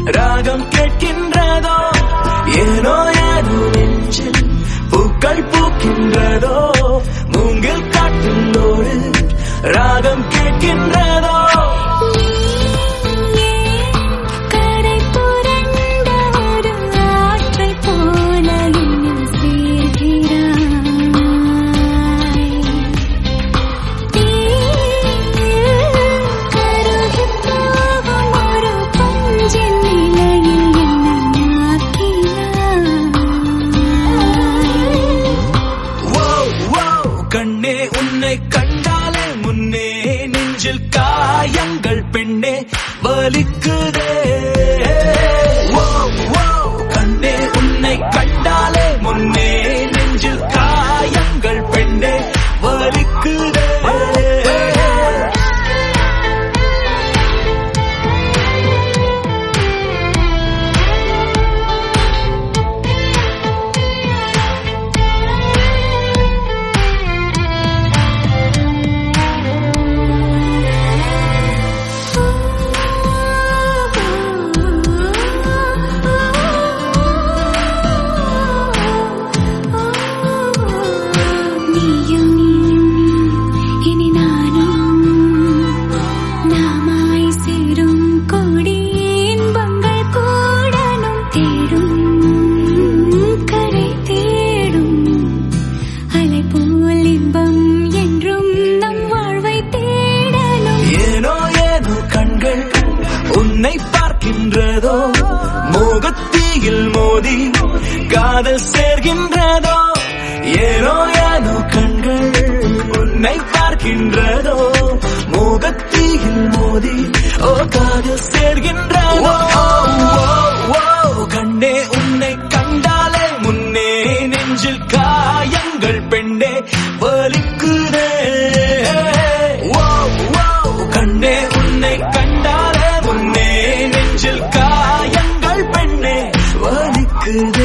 ராகம் கேட்கின்றதோ ஏனோ ஏதோ நெஞ்சில் பூக்கள் பூக்கின்றதோ மூங்கில் காட்டுள்ளோடு ராகம் கேட்கின்றதோ கரை புரண்ட ஒரு ஆற்றைப் போல என்னில் சேர்கிறாய். தீயில் கருகிப் போகும் ஒரு பஞ்சின் நிலையில் என்னை ஆக்கினாய். ஓ, ஓ, கண்ணே உன்னை கண்டாலே முன்னே நெஞ்சில் காயங்கள் பெண்ணே வலிக்குதே ஓ, ஓ, கண்ணே உன்னை கண்டாலே முன்னே நெஞ்சில் காயங்கள் பெண்ணே வலிக்குதே நீயும் இனி நானும் நாமாய் சேரும் கொடி இன்பங்கள் கூடனும் தேடும் கரை தேடும் அலை போல் இன்பம் என்றும் நம் வாழ்வை தேடலும் ஏனோ ஏனோ கண்கள் உன்னை பார்க்கின்றதோ மோகத்தீயில் மோதி காதல் சேர்கின்றதோ ஏனோ ஏனோ கண்கள் உன்னை பார்க்கின்றதோ மோகத்தீயில் மோதி ஓ காதல் சேர்கின்றதோ ஓ, ஓ, ஓ, கண்ணே உன்னை கண்டாலே முன்னே நெஞ்சில் காயங்கள் பெண்ணே வலிக்குதே ஓ, ஓ, கண்ணே உன்னை கண்டாலே முன்னே நெஞ்சில் காயங்கள் பெண்ணே வலிக்குதே